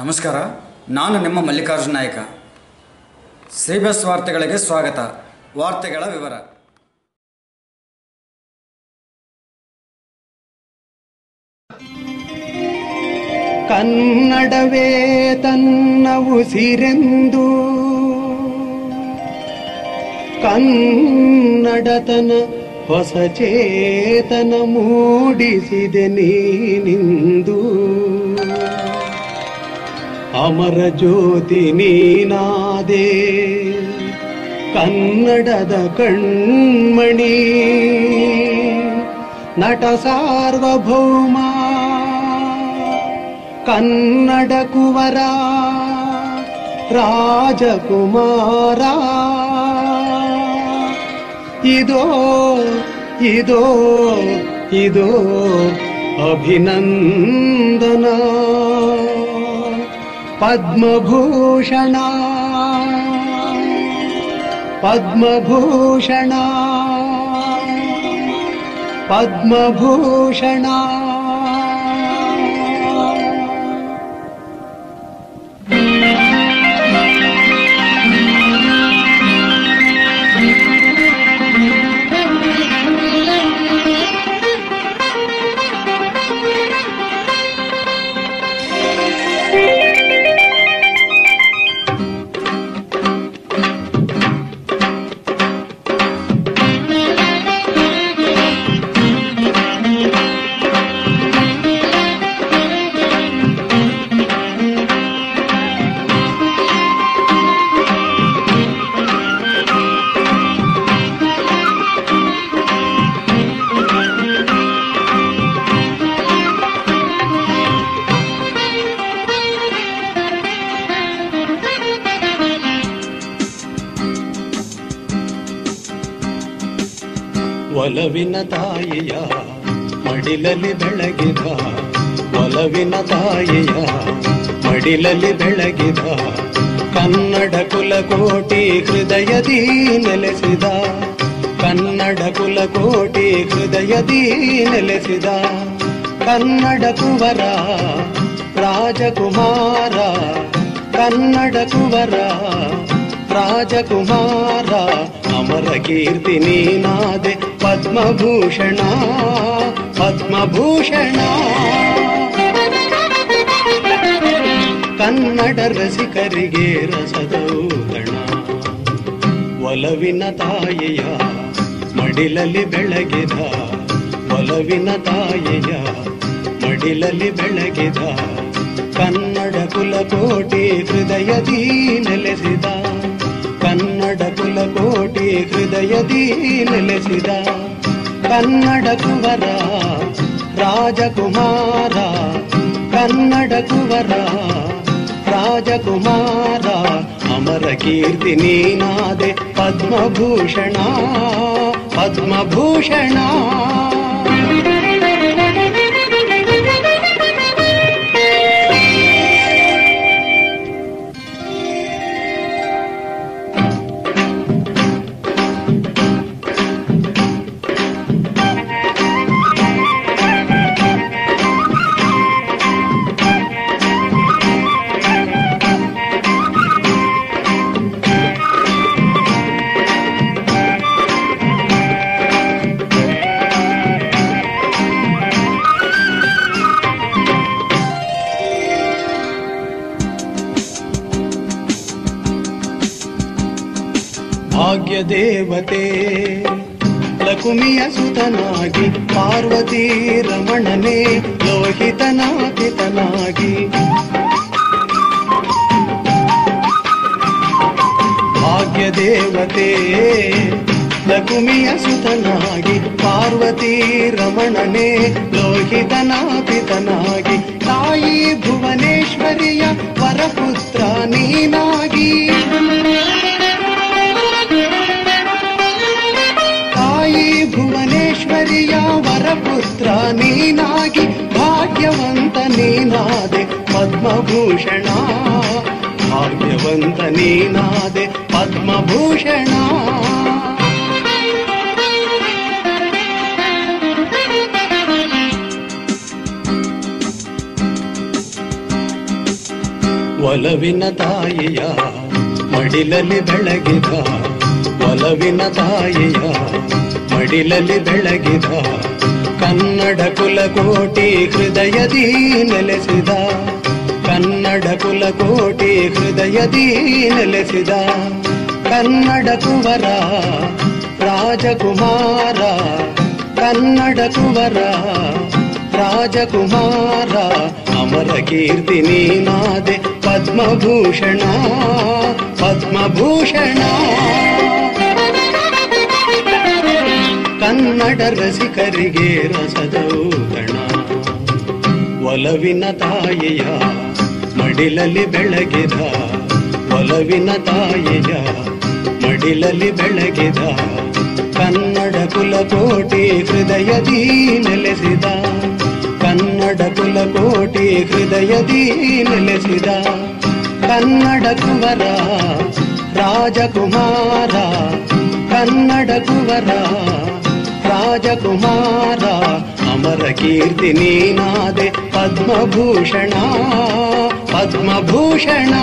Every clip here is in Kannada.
ನಮಸ್ಕಾರ ನಾನು ನಿಮ್ಮ ಮಲ್ಲಿಕಾರ್ಜುನ ನಾಯಕ ಶ್ರೀಬಸ್ ವಾರ್ತೆಗಳಿಗೆ ಸ್ವಾಗತ ವಾರ್ತೆಗಳ ವಿವರ ಕನ್ನಡವೇ ತನ್ನ ಉಸಿರೆಂದು ಕನ್ನಡತನ ಹೊಸ ಚೇತನ ಮೂಡಿಸಿದೆ ನೀನಿಂದು ಅಮರ ಜ್ಯೋತಿ ನೀನಾದೆ ಕನ್ನಡದ ಕಣ್ಮಣಿ ನಟ ಸಾರ್ವಭೌಮ ಕನ್ನಡ ಕುವರ ರಾಜಕುಮಾರ ಇದೋ ಇದೋ ಇದೋ ಅಭಿನಂದನ ಪದ್ಮಭೂಷಣ ಪದ್ಮಭೂಷಣ ಪದ್ಮಭೂಷಣ ಒಲವಿನ ತಾಯಿಯ ಮಡಿಲಲ್ಲಿ ಬೆಳಗಿದ ಒಲವಿನ ತಾಯಿಯ ಮಡಿಲಲ್ಲಿ ಬೆಳಗಿದ ಕನ್ನಡ ಕುಲಕೋಟಿ ಹೃದಯದಿ ನೆಲೆಸಿದ ಕನ್ನಡ ಕುಲಕೋಟಿ ಹೃದಯದಿ ನೆಲೆಸಿದ ಕನ್ನಡ ಕುವರ ರಾಜಕುಮಾರ ಕನ್ನಡ ಕುವರ ರಾಜಕುಮಾರ ಅಮರ ಕೀರ್ತಿ ನೀನಾದೆ ಪದ್ಮಭೂಷಣ ಪದ್ಮಭೂಷಣ ಕನ್ನಡ ರಸಿಕರಿಗೆ ರಸದೌತಣ ಒಲವಿನ ತಾಯಿಯ ಮಡಿಲಲ್ಲಿ ಬೆಳಗಿದ ಒಲವಿನ ತಾಯಿಯ ಮಡಿಲಲ್ಲಿ ಬೆಳಗಿದ ಕನ್ನಡ ಕುಲಕೋಟಿ ಹೃದಯದಿ ನೆಲೆಸಿದ ಕನ್ನಡ ಕುಲಕೋಟಿ ಹೃದಯದಿ ನೆಲೆಸಿದ ಕನ್ನಡ ಕುವರ ರಾಜಕುಮಾರ ಕನ್ನಡ ಕುವರ ರಾಜಕುಮಾರ ಅಮರ ಕೀರ್ತಿ ನೀನಾದೆ ಪದ್ಮಭೂಷಣ ಪದ್ಮಭೂಷಣ ಭಾಗ್ಯ ದೇವತೆ ಲಕುಮಿಯ ಸುತನಾಗಿ ಪಾರ್ವತಿ ರಮಣನೆ ಲೋಹಿತನಾಪಿತನಾಗಿ ಭಾಗ್ಯ ದೇವತೆ ಲಕುಮಿಯ ಸುತನಾಗಿ ಪಾರ್ವತಿ ರಮಣನೆ ಲೋಹಿತನಾಪಿತನಾಗಿ ತಾಯಿ ಭುವನೇಶ್ವರಿಯ ವರಪುತ್ರ ನೀನಾಗಿ ತಾಯಿ ಭುವನೇಶ್ವರಿಯ ವರಪುತ್ರ ನೀನಾಗಿ ಭಾಗ್ಯವಂತ ನೀನಾದೆ ಪದ್ಮಭೂಷಣ ಭಾಗ್ಯವಂತ ನೀನಾದೆ ಪದ್ಮಭೂಷಣ ಒಲವಿನ ತಾಯಿಯ ಮಡಿಲಲ್ಲಿ ಬೆಳಗಿದ ಒಲವಿನ ತಾಯಿಯ ಮಡಿಲಲ್ಲಿ ಬೆಳಗಿದ ಕನ್ನಡ ಕುಲಕೋಟಿ ಹೃದಯದಿ ನೆಲೆಸಿದ ಕನ್ನಡ ಕುಲಕೋಟಿ ಹೃದಯದಿ ನೆಲೆಸಿದ ಕನ್ನಡ ಕುವರ ರಾಜಕುಮಾರ ಕನ್ನಡ ಕುವರ ರಾಜಕುಮಾರ ಅಮರ ಕೀರ್ತಿ ನೀನಾದೆ ಪದ್ಮಭೂಷಣ ಪದ್ಮಭೂಷಣ ಕನ್ನಡ ರಸಿಕರಿಗೆ ರಸದೌತಣ ಒಲವಿನ ತಾಯಿಯ ಮಡಿಲಲ್ಲಿ ಬೆಳಗಿದ ಒಲವಿನ ತಾಯಿಯ ಮಡಿಲಲ್ಲಿ ಬೆಳಗಿದ ಕನ್ನಡ ಕುಲಕೋಟಿ ಹೃದಯದಿ ನೆಲೆಸಿದ ಕನ್ನಡ ಕುಲಕೋಟಿ ಹೃದಯದಿ ನೆಲೆಸಿದ ಕನ್ನಡ ಕುವರ ರಾಜಕುಮಾರ ಕನ್ನಡ ಕುವರ ರಾಜಕುಮಾರ ಅಮರ ಕೀರ್ತಿ ನೀನಾದೆ ಪದ್ಮಭೂಷಣ ಪದ್ಮಭೂಷಣ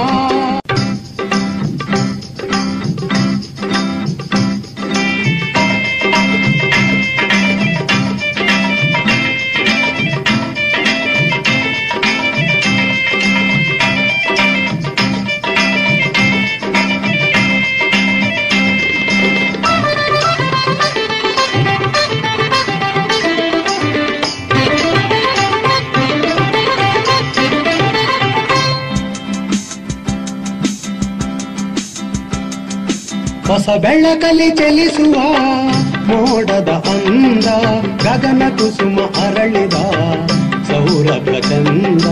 ಹೊಸ ಬೆಳಕಲಿ ಚಲಿಸುವ ಮೋಡದ ಅಂದ ಗಗನ ಕುಸುಮ ಅರಳಿದ ಸೌರಭ ಚಂದ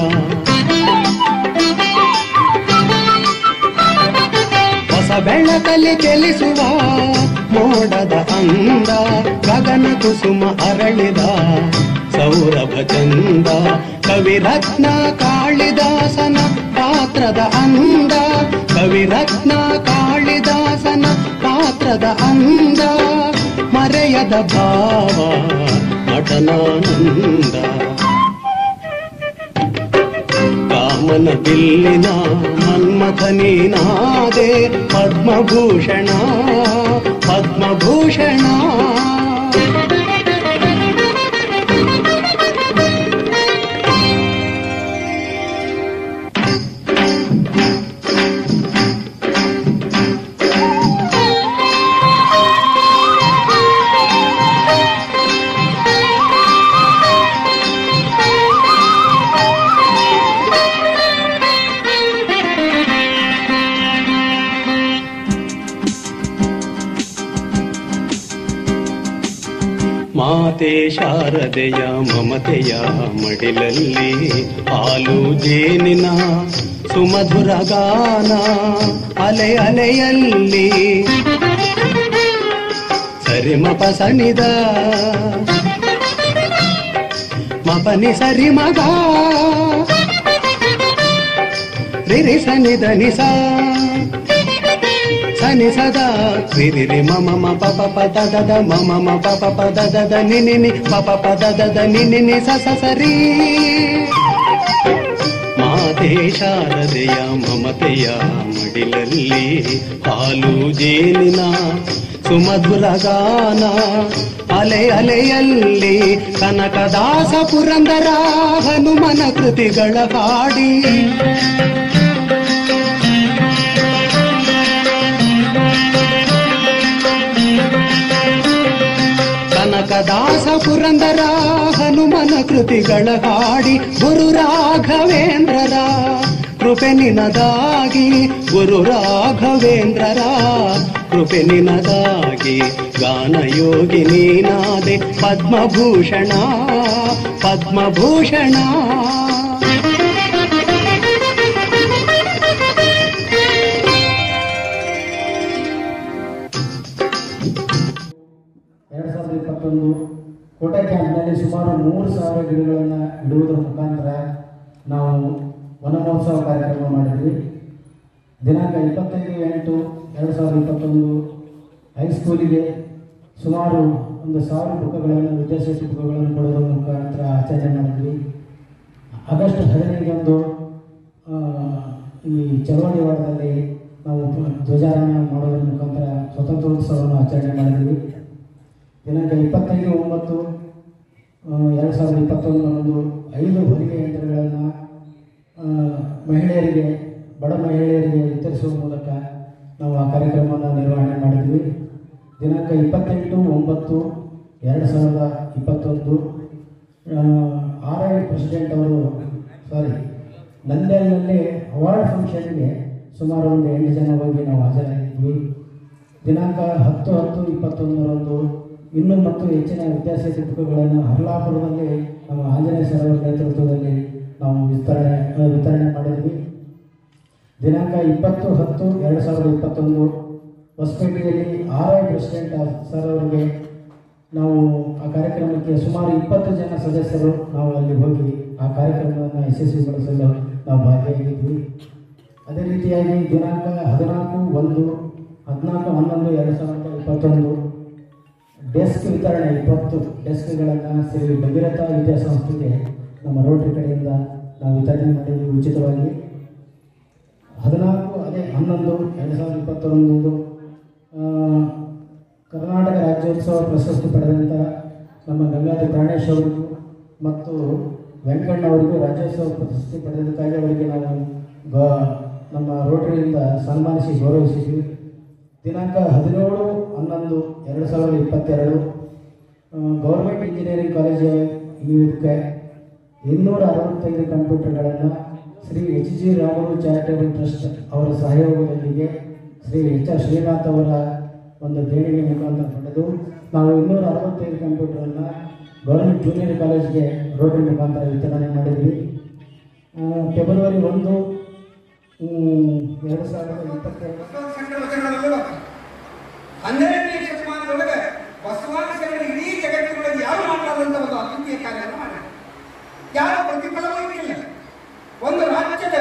ಹೊಸ ಬೆಳಕಲಿ ಚಲಿಸುವ ಮೋಡದ ಅಂದ ಗಗನ ಕುಸುಮ ಅರಳಿದ ಸೌರಭ ಚಂದ ಕವಿರತ್ನ ಕಾಳಿದಾಸನ ಪಾತ್ರದ ಅಂದ ಕವಿರತ್ನ ಕಾಳಿದಾಸನ ಪಾತ್ರದ ಅಂದ ಮರೆಯದ ಭಾವ ನಟನಾನಂದ ಕಾಮನ ಬಿಲ್ಲಿನ ಮನ್ಮಥ ನೀನಾದೆ ಪದ್ಮಭೂಷಣ ಪದ್ಮಭೂಷಣ ಮಾತೆ ಶಾರದೆಯ ಮಮತೆಯ ಮಡಿಲಲ್ಲಿ ಹಾಲು ಜೇನಿನ ಸುಮಧುರ ಗಾನ ಅಲೆ ಅಲೆಯಲ್ಲಿ ಸರಿ ಮಪ ಸನಿದ ಮಪನಿ ಸರಿ ಮಗ ರಿರಿ ಸನಿದ ನಿಸ ಸನಿ ಸದಾ ರಿರಿ ರಿ ಮಮ ಮ ಪ ಪ ಪ ದ ದ ದ ಮ ಮ ಮ ಪ ಪ ಪ ದ ದ ದ ನಿ ನಿ ನಿ ಪ ಪ ಪ ದ ದ ದ ನಿ ನಿ ನಿ ಸ ಸ ಸರಿ ಮಾತೆ ಶಾರದೆಯ ಮಮತೆಯ ಮಡಿಲಲ್ಲಿ ಹಾಲು ಜೇನಿನ ಸುಮಧುರ ಗಾನ ಅಲೆ ಅಲೆಯಲ್ಲಿ ಕನಕದಾಸ ಪುರಂದರ ಹನುಮನ ಕೃತಿಗಳ ಹಾಡಿ ಕನಕದಾಸ ಪುರಂದರ ಹನುಮನ ಕೃತಿಗಳ ಹಾಡಿ ಗುರು ರಾಘವೇಂದ್ರರ ಕೃಪೆ ನಿನದಾಗಿ ಗುರು ರಾಘವೇಂದ್ರರ ಕೃಪೆ ನಿನದಾಗಿ ಗಾನಯೋಗಿ ನೀನಾದೆ ಪದ್ಮಭೂಷಣ ಪದ್ಮಭೂಷಣ ಎರಡು ಸಾವಿರದ ಇಪ್ಪತ್ತೊಂದು ಕೋಟೆ ಕ್ಯಾಂಪ್ನಲ್ಲಿ ಸುಮಾರು ಮೂರು ಸಾವಿರ ಗಿಡಗಳನ್ನು ಇಡುವುದರ ಮುಖಾಂತರ ನಾವು ವನ ಮಹೋತ್ಸವ ಕಾರ್ಯಕ್ರಮ ಮಾಡಿದ್ವಿ ದಿನಾಂಕ ಇಪ್ಪತ್ತೈದು ಎಂಟು ಎರಡು ಸಾವಿರದ ಇಪ್ಪತ್ತೊಂದು ಹೈಸ್ಕೂಲಿಗೆ ಸುಮಾರು ಒಂದು ಸಾವಿರ ಬುಕ್ಗಳನ್ನು ವಿದ್ಯಾಸೇಟಿ ಬುಕ್ಗಳನ್ನು ಕೊಡುವುದರ ಮುಖಾಂತರ ಆಚರಣೆ ಮಾಡಿದ್ವಿ ಆಗಸ್ಟ್ ಹದಿನೈದರಂದು ಆ, ಈ ಚಳವಳಿ ವಾರದಲ್ಲಿ ನಾವು ಪ- ಧ್ವಜಾರೋಹಣ ಮಾಡೋದ್ರ ಮುಖಾಂತರ ಸ್ವತಂತ್ರೋತ್ಸವವನ್ನು ಆಚರಣೆ ಮಾಡಿದ್ವಿ ದಿನಾಂಕ ಇಪ್ಪತ್ತೈದು ಒಂಬತ್ತು ಆ, ಎರಡು ಸಾವಿರದ ಇಪ್ಪತ್ತೊಂದರಂದು ಐದು ಹೊಲಿಗೆ ಯಂತ್ರಗಳನ್ನು ಆ, ಮಹಿಳೆಯರಿಗೆ ಬಡ ಮಹಿಳೆಯರಿಗೆ ವಿತರಿಸುವ ಮೂಲಕ ನಾವು ಆ ಕಾರ್ಯಕ್ರಮವನ್ನು ನಿರ್ವಹಣೆ ಮಾಡಿದ್ವಿ ದಿನಾಂಕ ಇಪ್ಪತ್ತೆಂಟು ಒಂಬತ್ತು ಎರಡು ಸಾವಿರದ ಇಪ್ಪತ್ತೊಂದು ಆರ್ ಐ ಪ್ರೆಸಿಡೆಂಟ್ ಅವರು ಸಾರಿ ನಂದೇಲ್ನಲ್ಲಿ ಅವಾರ್ಡ್ ಫಂಕ್ಷನ್ಗೆ ಸುಮಾರು ಒಂದು ಎಂಟು ಜನ ಹೋಗಿ ನಾವು ಹಾಜರಾಗಿದ್ವಿ ದಿನಾಂಕ ಹತ್ತು ಹತ್ತು ಇಪ್ಪತ್ತೊಂದರಂದು ಇನ್ನೂ ಮತ್ತು ಹೆಚ್ಚಿನ ವಿದ್ಯಾರ್ಥಿ ಪುಸ್ತಕಗಳನ್ನು ಹರ್ಲಾಪುರದಲ್ಲಿ ನಮ್ಮ ಆಂಜನೇಯ ಸರೋವರ ನೇತೃತ್ವದಲ್ಲಿ ನಾವು ವಿಸ್ತರಣೆ ಆ, ವಿತರಣೆ ಮಾಡಿದ್ವಿ ದಿನಾಂಕ ಇಪ್ಪತ್ತು ಹತ್ತು ಎರಡು ಸಾವಿರದ ಇಪ್ಪತ್ತೊಂದು ಹೊಸಪೇಟೆಯಲ್ಲಿ ಆರ್ ಐ ಪ್ರೆಸಿಡೆಂಟ್ ಸರ್ ಅವರಿಗೆ ನಾವು ಆ ಕಾರ್ಯಕ್ರಮಕ್ಕೆ ಸುಮಾರು ಇಪ್ಪತ್ತು ಜನ ಸದಸ್ಯರು ನಾವು ಅಲ್ಲಿ ಹೋಗಿ ಆ ಕಾರ್ಯಕ್ರಮವನ್ನು ಯಶಸ್ವಿಗೊಳಿಸಲು ನಾವು ಭಾಗಿಯಾಗಿದ್ವಿ ಅದೇ ರೀತಿಯಾಗಿ ದಿನಾಂಕ ಹದಿನಾಲ್ಕು ಒಂದು ಹದಿನಾಲ್ಕು ಹನ್ನೊಂದು ಎರಡು ಸಾವಿರದ ಇಪ್ಪತ್ತೊಂದು ಡೆಸ್ಕ್ ವಿತರಣೆ ಇಪ್ಪತ್ತು ಡೆಸ್ಕ್ಗಳನ್ನು ಶ್ರೀ ಭಗೀರಥ ವಿದ್ಯಾಸಂಸ್ಥೆಗೆ ನಮ್ಮ ರೋಟರಿ ಕಡೆಯಿಂದ ನಾವು ವಿತರಣೆ ಮಾಡಿದ್ವಿ ಉಚಿತವಾಗಿ ಹದಿನಾಲ್ಕು ಅದೇ ಹನ್ನೊಂದು ಎರಡು ಸಾವಿರದ ಇಪ್ಪತ್ತೊಂದು ಆ, ಕರ್ನಾಟಕ ರಾಜ್ಯೋತ್ಸವ ಪ್ರಶಸ್ತಿ ಪಡೆದಂಥ ನಮ್ಮ ಗಂಗಾಧರ ಪ್ರಾಣೇಶ್ ಅವರಿಗೂ ಮತ್ತು ವೆಂಕಣ್ಣ ಅವರಿಗೂ ರಾಜ್ಯೋತ್ಸವ ಪ್ರಶಸ್ತಿ ಪಡೆದಕ್ಕಾಗಿ ಅವರಿಗೆ ನಾವು ಗೌ ನಮ್ಮ ರೋಟರಿಯಿಂದ ಸನ್ಮಾನಿಸಿ ಗೌರವಿಸಿದ್ವಿ ದಿನಾಂಕ ಹದಿನೇಳು ಹನ್ನೊಂದು ಎರಡು ಸಾವಿರದ ಇಪ್ಪತ್ತೆರಡು ಗೌರ್ಮೆಂಟ್ ಇಂಜಿನಿಯರಿಂಗ್ ಕಾಲೇಜ್ ಇದಕ್ಕೆ ಇನ್ನೂರ ಅರವತ್ತೈದು ಕಂಪ್ಯೂಟರ್ಗಳನ್ನು ಶ್ರೀ ಎಚ್ ಜಿ ರಾಮರು ಚಾರಿಟೇಬಲ್ ಟ್ರಸ್ಟ್ ಅವರ ಸಹಯೋಗದೊಂದಿಗೆ ಶ್ರೀ ಎಚ್ ಆರ್ ಶ್ರೀನಾಥ್ ಅವರ ಒಂದು ದೇಣಿಗೆ ಮುಖಾಂತರ ಪಡೆದು ನಾವು ಇನ್ನೂರ ಅರವತ್ತೈದು ಕಂಪ್ಯೂಟರನ್ನು ಗೌರ್ಮೆಂಟ್ ಜೂನಿಯರ್ ಕಾಲೇಜ್ಗೆ ರೋಟರಿ ಮುಖಾಂತರ ವಿತರಣೆ ಮಾಡಿದ್ವಿ ಆ, ಫೆಬ್ರವರಿ ಒಂದು ಹ್ಮ್, ಎರಡು ಸಾವಿರದ ಇಪ್ಪತ್ತೆರಡು ಬಸವ ಸಂಘ ವಚನಗಳಲ್ಲೂ ಬರ್ತದೆ. ಹನ್ನೆರಡನೇ ಶತಮಾನದೊಳಗೆ ಬಸವಾನ ಸಂಘ ಇಡೀ ಜಗತ್ತಿನೊಳಗೆ ಯಾರು ಮಾಡಲಾದಂತ ಒಂದು ಅದ್ವಿತೀಯ ಕಾರ್ಯವನ್ನು ಮಾಡಿದ್ದಾರೆ ಯಾವ ಪ್ರತಿಫಲವೂ ಇಲ್ಲ ಒಂದು ರಾಜ್ಯದ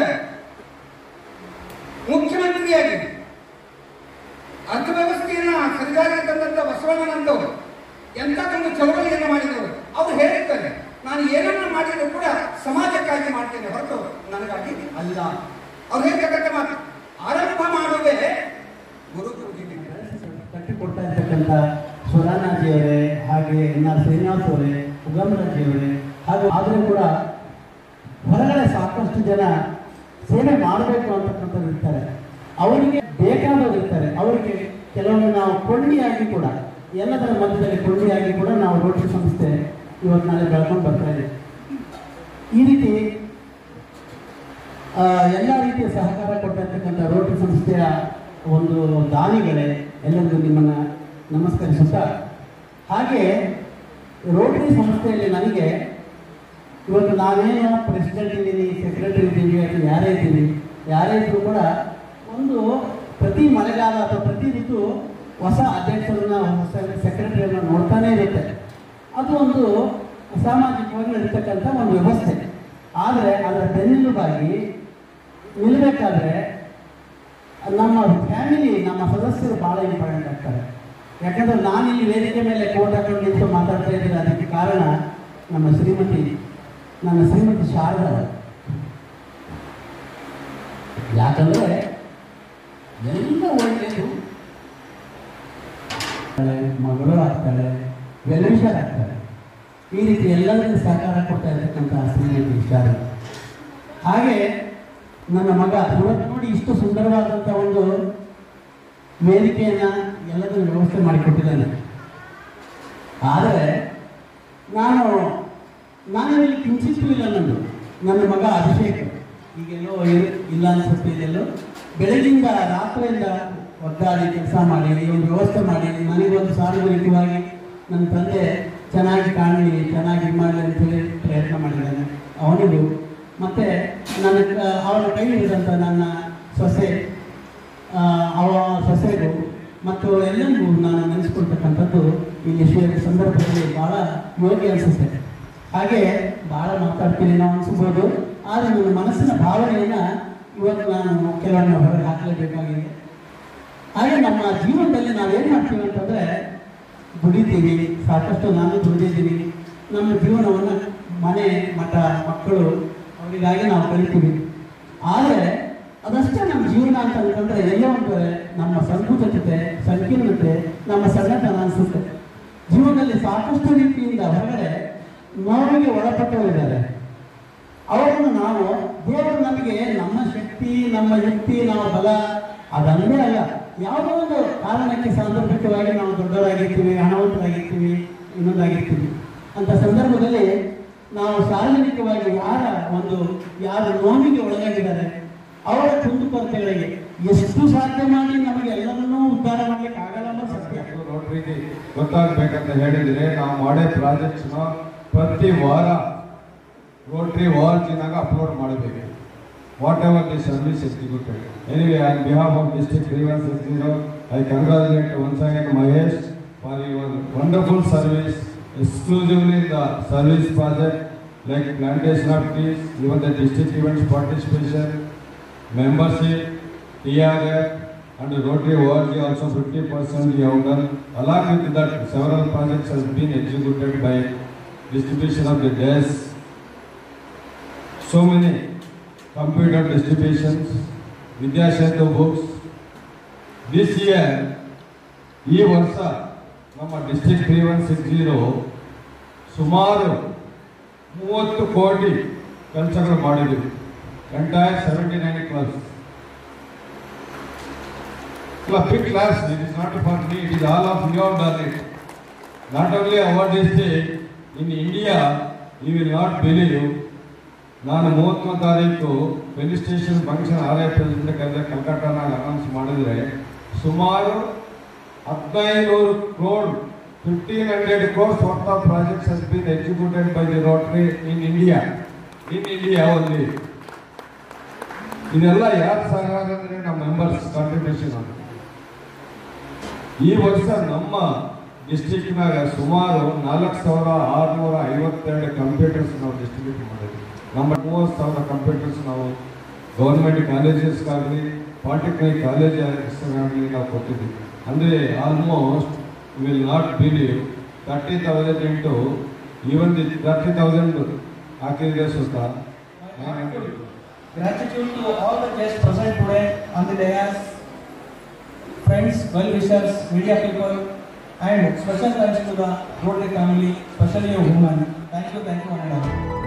ಮುಖ್ಯಮಂತ್ರಿಯಾಗಿ ಅರ್ಥವ್ಯವಸ್ಥೆಯನ್ನ ಸರಿದಾರಿಗೆ ತಂದಂತ ಬಸವಣ್ಣನಂತವರು ಎಂಥದೊಂದು ಚಳವಳಿಯನ್ನು ಮಾಡಿದವರು ಅವರು ಹೇಳಿದ್ದಾರೆ ನಾನು ಏನನ್ನ ಮಾಡಿದ್ರು ಕೂಡ ಸಮಾಜಕ್ಕಾಗಿ ಮಾಡ್ತೇನೆ ಹೊರತು ನನಗಾಗಿ ಅಲ್ಲ ಅವ್ರು ಹೇಳ್ತಕ್ಕಂಥ ಮಾತು ಆರಂಭ ಮಾಡುವೆ ಗುರು ಕಟ್ಟಿಕೊಡ್ತಾ ಇರ್ತಕ್ಕಂಥ ಸುರಾನಾಜಿಯವರೇ ಹಾಗೆ ಎನ್ ಆರ್ ಶ್ರೀನಿವಾಸ್ ಅವರೇ ಉಗಮರಾಜಿಯವರೇ ಹಾಗೂ ಆದರೂ ಕೂಡ ಹೊರಗಡೆ ಸಾಕಷ್ಟು ಜನ ಸೇವೆ ಮಾಡಬೇಕು ಅಂತಕ್ಕಂಥದ್ದು ಇರ್ತಾರೆ ಅವರಿಗೆ ಬೇಕಾದವರು ಇರ್ತಾರೆ ಅವರಿಗೆ ಕೆಲವೊಮ್ಮೆ ನಾವು ಕೊಂಡಿಯಾಗಿ ಕೂಡ ಎಲ್ಲದರ ಮಧ್ಯದಲ್ಲಿ ಕೊಂಡಿಯಾಗಿ ಕೂಡ ನಾವು ರೋಟರಿ ಸಂಸ್ಥೆ ಇವತ್ತು ನಾಳೆ ಬೆಳ್ಕೊಂಡು ಬರ್ತಾ ಇದೆ ಈ ರೀತಿ ಆ, ಎಲ್ಲ ರೀತಿಯ ಸಹಕಾರ ಕೊಟ್ಟಿರ್ತಕ್ಕಂಥ ರೋಟರಿ ಸಂಸ್ಥೆಯ ಒಂದು ದಾನಿಗಳೇ ಎಲ್ಲರಿಗೂ ನಿಮ್ಮನ್ನು ನಮಸ್ಕರಿಸುತ್ತಾ ಹಾಗೆ ರೋಟರಿ ಸಂಸ್ಥೆಯಲ್ಲಿ ನನಗೆ ಇವತ್ತು ನಾವೇನು ಪ್ರೆಸಿಡೆಂಟ್ ಇದ್ದೀನಿ ಸೆಕ್ರೆಟರಿ ಇದ್ದೀವಿ ಅಥವಾ ಯಾರೇ ಇದ್ದೀವಿ ಯಾರೇ ಇದ್ರೂ ಕೂಡ ಒಂದು ಪ್ರತಿ ಮಳೆಗಾಲ ಅಥವಾ ಪ್ರತಿ ಋತು ಹೊಸ ಅಧ್ಯಕ್ಷರನ್ನ ಹೊಸ ಸೆಕ್ರೆಟರಿಯನ್ನ ನೋಡ್ತಾನೆ ಇರುತ್ತೆ ಅದು ಒಂದು ಸಾಮಾಜಿಕವಾಗಿ ನಡೀತಕ್ಕಂಥ ಒಂದು ವ್ಯವಸ್ಥೆ ಆದರೆ ಅದರ ಬೆನ್ನೆಲುಬಾಗಿ ನಿಲ್ಲಬೇಕಾದ್ರೆ ನಮ್ಮ ಫ್ಯಾಮಿಲಿ ನಮ್ಮ ಸದಸ್ಯರು ಭಾಳ ಇಂಪಾರ್ಟೆಂಟ್ ಆಗ್ತಾರೆ ಯಾಕಂದ್ರೆ ನಾನಿಲ್ಲಿ ವೇದಿಕೆ ಮೇಲೆ ಕೋಟ್ ಹಾಕೊಂಡು ನಿಂತು ಮಾತಾಡ್ತಾ ಇದ್ದೀನಿ ಅದಕ್ಕೆ ಕಾರಣ ನಮ್ಮ ಶ್ರೀಮತಿ ನನ್ನ ಶ್ರೀಮತಿ ಶಾರದಾ ಅವರು. ಯಾಕಂದ್ರೆ ಎಲ್ಲ ಒಳ್ಳೆಯದು ಮಗಳು ಆಗ್ತಾಳೆ ವೆಲ್ವಿಷರ್ ಆಗ್ತಾಳೆ ಈ ರೀತಿ ಎಲ್ಲರಿಗೂ ಸಹಕಾರ ಕೊಡ್ತಾ ಇರ್ತಕ್ಕಂಥ ಶ್ರೀಮತಿ ಶಾರದಾ ಹಾಗೆ ನನ್ನ ಮಗ ಇವತ್ತು ನೋಡಿ ಇಷ್ಟು ಸುಂದರವಾದಂಥ ಒಂದು ವೇದಿಕೆಯನ್ನ ಎಲ್ಲದೂ ವ್ಯವಸ್ಥೆ ಮಾಡಿಕೊಟ್ಟಿದ್ದಾನೆ ಆದರೆ ನಾನು ನಾನು ಇಲ್ಲಿ ಕಿಂಚಿತ್ತೂ ಇಲ್ಲ ನಂದು ನನ್ನ ಮಗ ಅಭಿಷೇಕ್ ಈಗೆಲ್ಲೋ ಇರ್- ಇಲ್ಲ ಅನ್ಸುತ್ತೆ ಇದೆಲ್ಲೋ ಬೆಳಗಿಂದ ರಾತ್ರಿಯಿಂದ ಒದ್ದಾಡಿ ಕೆಲಸ ಮಾಡಿ ಈ ಒಂದು ವ್ಯವಸ್ಥೆ ಮಾಡಿ ನನಗೊಂದು ಸಾರ್ವಜನಿಕವಾಗಿ ನನ್ನ ತಂದೆ ಚೆನ್ನಾಗಿ ಕಾಣಲಿ ಚೆನ್ನಾಗಿ ಇದು ಮಾಡಲಿ ಅಂತೇಳಿ ಪ್ರಯತ್ನ ಮಾಡಿದ್ದಾನೆ ಅವನಿಗೂ ಮತ್ತು ನನ್ನ ಕ- ಅವನ ಕೈ ಹಿಡಿದಂಥ ನನ್ನ ಸೊಸೆ ಆ, ಅವ ಸೊಸೆಗೂ ಮತ್ತು ಎಲ್ಲರಿಗೂ ನಾನು ನೆನೆಸ್ಕೊಳ್ತಕ್ಕಂಥದ್ದು ಈ ವಿಷಯ ಸಂದರ್ಭದಲ್ಲಿ ಭಾಳ ಯೋಗಿ ಅನಿಸುತ್ತೆ ಹಾಗೆ ಭಾಳ ಮಾತಾಡ್ತೀನಿ ನಾವು ಅನಿಸ್ಬೋದು ಆದರೆ ನನ್ನ ಮನಸ್ಸಿನ ಭಾವನೆಯನ್ನು ಇವತ್ತು ನಾನು ಕೆಲವೊಮ್ಮೆ ಹೊರಗೆ ಹಾಕಲೇಬೇಕಾಗಿದೆ ಹಾಗೆ ನಮ್ಮ ಜೀವನದಲ್ಲಿ ನಾವೇನು ಮಾಡ್ತೀವಿ ಅಂತಂದರೆ ದುಡಿತೀವಿ ಸಾಕಷ್ಟು ನಾನು ದುಡಿದಿದ್ದೀನಿ ನಮ್ಮ ಜೀವನವನ್ನು ಮನೆ ಮಠ ಮಕ್ಕಳು ಅವರಿಗಾಗಿ ನಾವು ಕಲಿತೀವಿ ಆದರೆ ಅದಷ್ಟೇ ನಮ್ಮ ಜೀವನ ಅಂತ ಅಂತಂದ್ರೆ ಎಲ್ಲೋ ಒಂದು ಕಡೆ ನಮ್ಮ ಸಂಕುಚಿತತೆ ಸಂಕೀರ್ಣತೆ ನಮ್ಮ ಸಣ್ಣತನ ಅನಿಸುತ್ತೆ ಜೀವನದಲ್ಲಿ ಸಾಕಷ್ಟು ರೀತಿಯಿಂದ ಹೊರಗಡೆ ನೋವಿಗೆ ಒಳಪಟ್ಟವರಿದ್ದಾರೆ ಅವರನ್ನು ನಾವು ದೇವರು ನಮಗೆ ನಮ್ಮ ಶಕ್ತಿ ನಮ್ಮ ಯುಕ್ತಿ ನಮ್ಮ ಬಲ ಅದಲ್ಲೇ ಅಲ್ಲ ಯಾವುದೋ ಒಂದು ಕಾರಣಕ್ಕೆ ಸಾಂದರ್ಭಿಕವಾಗಿ ನಾವು ದೊಡ್ಡವರಾಗಿರ್ತೀವಿ ಹಣವಂತರಾಗಿರ್ತೀವಿ ಇನ್ನೊಂದಾಗಿರ್ತೀವಿ ಅಂತ ಸಂದರ್ಭದಲ್ಲಿ ನಾವು ಸಾರ್ವಜನಿಕವಾಗಿ ಯಾರ ಒಂದು ಯಾರ ನೋವಿಗೆ ಒಳಗಾಗಿದ್ದಾರೆ ಅವರ ಕುಂದುಕೊರತೆಗಳಿಗೆ ಎಷ್ಟು ಸಾಧ್ಯ ಮಾಡಿ ನಮಗೆ ಎಲ್ಲರನ್ನೂ ಉದ್ಧಾರ ಮಾಡ್ಲಿಕ್ಕೆ ಆಗಲ್ಲ ಅನ್ನೋದು ಸತ್ಯ ರೋಟ್ರಿಗೆ ಗೊತ್ತಾಗ್ಬೇಕಂತ ಹೇಳಿದ್ರೆ ನಾವು ಮಾಡೋ ಪ್ರಾಜೆಕ್ಟ್ಸ್ನ ಪ್ರತಿ ವಾರ ರೋಟ್ರಿ ವಾರ್ಜಿನಾಗ ಅಪ್ಲೋಡ್ ಮಾಡಬೇಕು whatever the service executed anyway on behalf of district grievance executive I congratulate once again Mahesh for your wonderful service exclusively the service project like plantation of trees even the district events participation membership, TRF, and Rotary ORG also 50% we have done. Along with that, several projects has been executed by distribution of the desks. So many computer distributions, Vidya Setu books. This year, ಈ ವರ್ಷ ನಮ್ಮ district three one six zero ಸುಮಾರು ಮೂವತ್ತು ಕೋಟಿ ಕೆಲಸಗಳು ಮಾಡಿದ್ದೀವಿ entire 79 clubs. Club, big class, it is not for me, it is all of you have done it. Not only our district, in India, you will not believe, ನಾನು ಮೂವತ್ತನೇ ತಾರೀಕು police station function R I president ಕರೆದ ಕಲ್ಕಟ್ಟಾನಾಗ ಅನೌನ್ಸ್ ಮಾಡಿದ್ರೆ ಸುಮಾರು ಹದಿನೈನೂರು crore fifteen hundred crores worth of projects has been executed by the Rotary in India in India only ಇದೆಲ್ಲ ಯಾರು ಸಹಕಾರ ಅಂದ್ರೆ ನಮ್ಮ ಮೆಂಬರ್ಸ್ ಕಾಂಟ್ರಿಬ್ಯೂಷನ್ ಅಂತ ಈ ವರ್ಷ ನಮ್ಮ ಡಿಸ್ಟ್ರಿಕ್ಟ್ನಾಗ ಸುಮಾರು ನಾಲ್ಕು ಸಾವಿರ ಆರುನೂರ ಐವತ್ತೆರಡು ಕಂಪ್ಯೂಟರ್ಸ್ ನಾವು ಡಿಸ್ಟ್ರಿಬ್ಯೂಟ್ ಮಾಡಿದ್ವಿ ನಮ್ಮ ಮೂವತ್ತು ಸಾವಿರ ಕಂಪ್ಯೂಟರ್ಸ್ ನಾವು ಗೌರ್ಮೆಂಟ್ ಕಾಲೇಜಸ್ಗಾಗಲಿ ಪಾಲಿಟೆಕ್ನಿಕ್ ಕಾಲೇಜಸ್ಗಾಗಲಿ ನಾವು ಕೊಟ್ಟಿದ್ದೀವಿ ಅಂದರೆ almost will not believe thirty thousand into even the thirty thousand ಹಾಕಿದ್ರೆ ಸುತ್ತ Gratitude to all the guests present today on the dais, friends, well-wishers, media people, and special thanks to the Rotary family, especially a woman. Thank you, thank you, one and all.